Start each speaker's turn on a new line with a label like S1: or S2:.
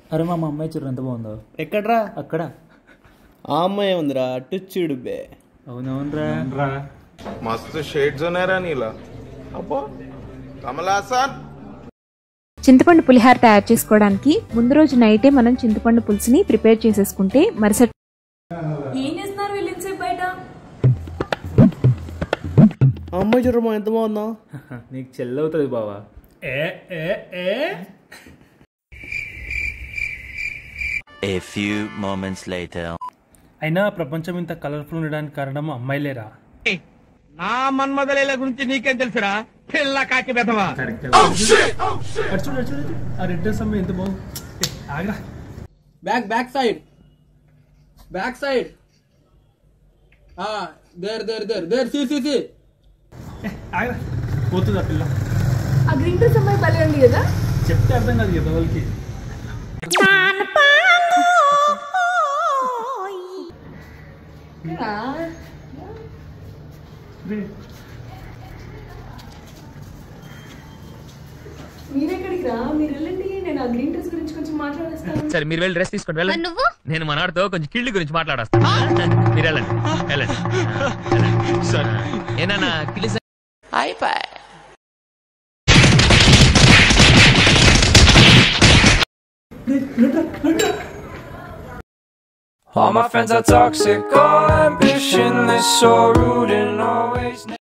S1: అరే మా అమ్మాయి చూడు ఎంత బాగుందో
S2: ఎక్కడ్రా
S1: అక్కడ
S2: ఆ అమ్మాయి ఉందిరా అటు చూడు బే
S1: అవునవునరా
S3: मस्त शेड्स होणार नीला अप्पा कमला हसन
S4: చింతపండు పులిహార తయారు చేసుకోవడానికి ముందు రోజు నైటే మనం చింతపండు పులుసుని ప్రిపేర్ చేసేసుకుంటే మరుసటి
S5: ఏం చేస్తున్నారు వీళ్ళు ఇంతసేపు బయట
S2: ఆ అమ్మాయి చూడమ్మా ఎంత బాగుందా
S1: నీకు చెల్లవుతుంది బావా ఏ ఏ ఏ
S6: A few moments later.
S7: అయినా ప్రపంచం ఇంత కలర్ఫుల్ ఉండడానికి కారణం అమ్మాయిలేరా
S8: నా మన్మదలేల గురించి నీకేం తెలుసురా పిల్ల కాకి బెదవా
S7: అటు చూడు అటు చూడు, అటు చూడు. ఆ రెడ్ డ్రెస్ అమ్మాయి ఎంత బాగుంది ఏ, ఆగరా
S9: back back side back side there there there there see see see
S7: ఏ, ఆగరా పోతుంది ఆ పిల్ల
S5: ఆ గ్రీన్ డ్రెస్ అమ్మాయి భలే ఉంది కదా
S7: చెప్తే అర్థం కాదు కదా వాళ్ళకి
S5: మీరెక్కడికి రా మీరు వెళ్ళండి నేను ఆ గ్రీన్ డ్రెస్ గురించి కొంచెం మాట్లాడేస్తాను
S8: సరే మీరు వెళ్ళి రెస్ట్ తీసుకోండి వెళ్ళండి నువ్వు నేను మనవాడితో కొంచెం కిళ్ళి గురించి మాట్లాడేస్తాను మీరు వెళ్ళండి వెళ్ళండి సరే ఏనా కిళ్ళి
S10: All my friends are toxic, all ambition is so rude and always